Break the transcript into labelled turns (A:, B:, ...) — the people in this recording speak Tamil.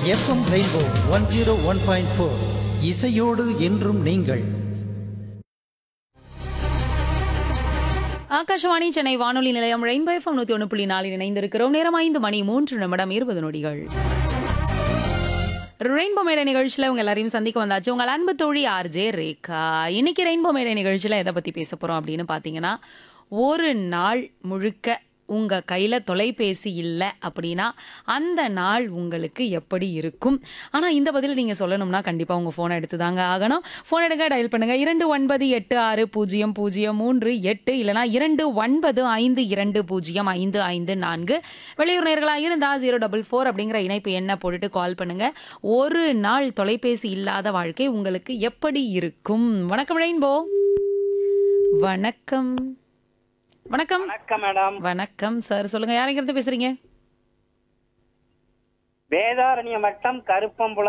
A: FM rainbow one zero one point four இசையோடு என்றும் நீங்கள்
B: ஆகாஷவாணி சென்னை வானொலி நிலையம் ரெயின்போ எஃப்எம் நூத்தி ஒன்று புள்ளி நாலில் இணைந்திருக்கிறோம் நேரம் ஐந்து மணி மூன்று நிமிடம் இருபது நொடிகள் ரெயின்போ மேடை நிகழ்ச்சியில் உங்க எல்லாரையும் சந்திக்க வந்தாச்சு உங்கள் அன்பு தோழி ஆர்ஜே ரேகா இன்னைக்கு ரெயின்போ மேடை நிகழ்ச்சியில் எதை பத்தி பேச போறோம் அப்படின்னு பார்த்தீங்கன்னா ஒரு நாள் முழுக்க உங்க கையில தொலைபேசி இல்லை அப்படின்னா அந்த நாள் உங்களுக்கு எப்படி இருக்கும் ஆனா இந்த பதில நீங்க சொல்லணும்னா கண்டிப்பா உங்க போனை எடுத்து தாங்க ஆகணும் போன் எடுங்க டயல் பண்ணுங்க இரண்டு ஒன்பது எட்டு ஆறு பூஜ்ஜியம் பூஜ்ஜியம் மூன்று எட்டு இல்லைனா இரண்டு ஒன்பது ஐந்து இரண்டு பூஜ்ஜியம் ஐந்து ஐந்து நான்கு வெளியூர் நேர்களாக இருந்தா ஜீரோ டபுள் ஃபோர் அப்படிங்கிற இணைப்பு என்ன போட்டுட்டு கால் பண்ணுங்க ஒரு நாள் தொலைபேசி இல்லாத வாழ்க்கை உங்களுக்கு எப்படி இருக்கும் வணக்கம் ரெயின்போ வணக்கம் வணக்கம்
C: வணக்கம் மேடம்
B: வணக்கம் சார் சொல்லுங்க யாருங்கிறது பேசுறீங்க
C: வேதாரண்ய மட்டம் கருப்பம்புல